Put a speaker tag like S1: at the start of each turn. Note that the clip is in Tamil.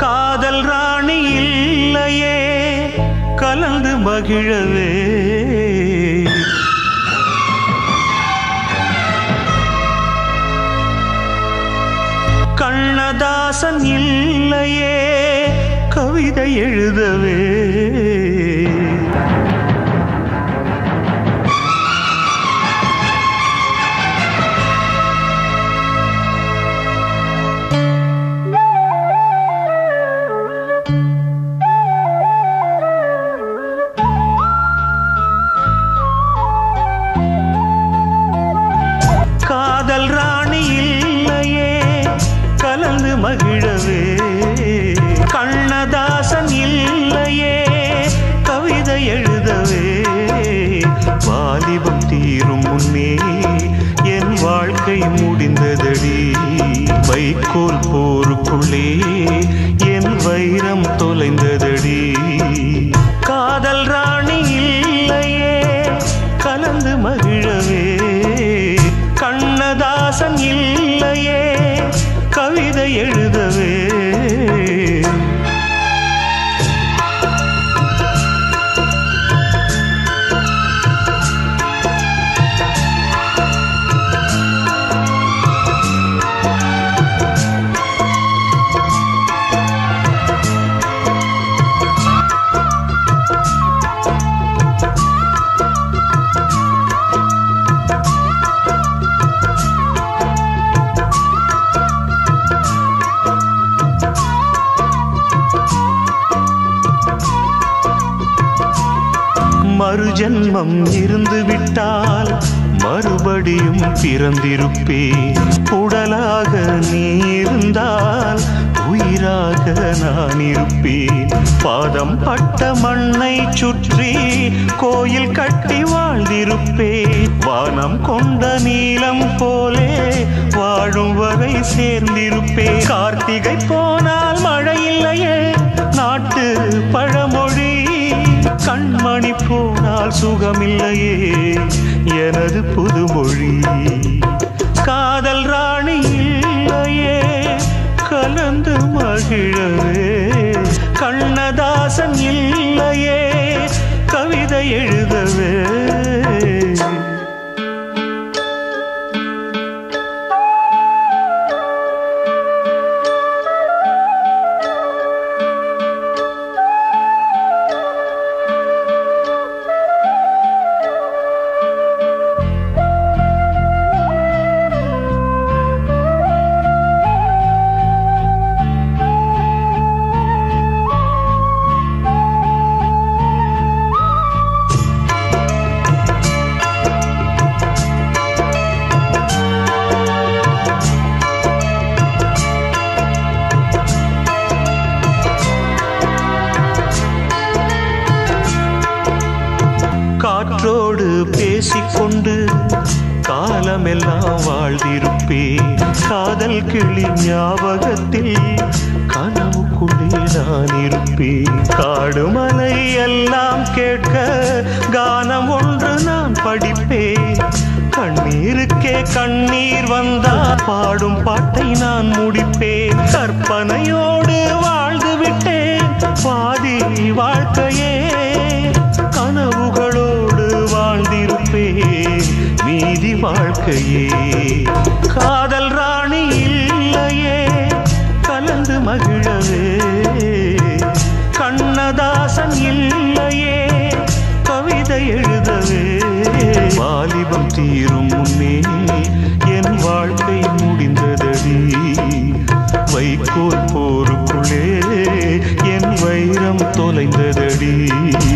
S1: காதல் ராணி இல்லையே கலந்து மகிழவே கண்ணதாசன் இல்லையே கவிதை எழுதவே காதல் ராணி இல்லையே கலந்து மகிழவே கண்ணதாசன் இல்லையே கவிதை எழுதவே வாலிபம் தீரும் முன்னே என் வாழ்க்கை முடிந்ததடி வைக்கோல் போருக்குள்ளே என் வைரம் தொலைந்ததடி காதல் ராணி இல்லையே கலந்து மகிழவே கண்ணதாசன் இல்லையே கவிதை எழுதவே மறுஜன்மம் இருந்து விட்டால் மறுபடியும் பிறந்திருப்பேன் உடலாக நீ இருந்தால் உயிராக நான் இருப்பேன் பாதம் பட்ட மண்ணை சுற்றி கோயில் கட்டி வாழ்ந்திருப்பேன் வானம் கொண்ட நீலம் போலே வாழும் வகை சேர்ந்திருப்பேன் கார்த்திகை போனால் மழை இல்லையே நாட்டு பழமொழி கண்மணி போனால் சுகமில்லையே எனது புதுமொழி காதல் ராணி இல்லையே கலந்து மகிழவே கண்ணதாசன் இல்லையே கவிதை எழுதவே காற்றோடு பேசிக்கொண்டு காலமெல்லாம் வாழ்ந்திருப்பேன் காதல் கிளி ஞாபகத்தில் கனவுக்குள்ளே நான் இருப்பேன் காடு மலை எல்லாம் கேட்க கானம் ஒன்று நான் படிப்பேன் கண்ணீருக்கே கண்ணீர் வந்தா பாடும் பாட்டை நான் முடிப்பேன் கற்பனையோடு வாழ்ந்து விட்டேன் பாதி வாழ்க்கையே கனவுகளோடு வாழ்ந்திருப்பேன் மீதி வாழ்க்கையே காதல் ராணி இல்லையே கலந்து மகிழவே கண்ணதாசன் இல்லையே கவிதை எழுதவே வாலிபம் தீரும் முன்னே என் வாழ்க்கை முடிந்ததடி வைக்கோல் போருக்குள்ளே என் வைரம் தொலைந்ததடி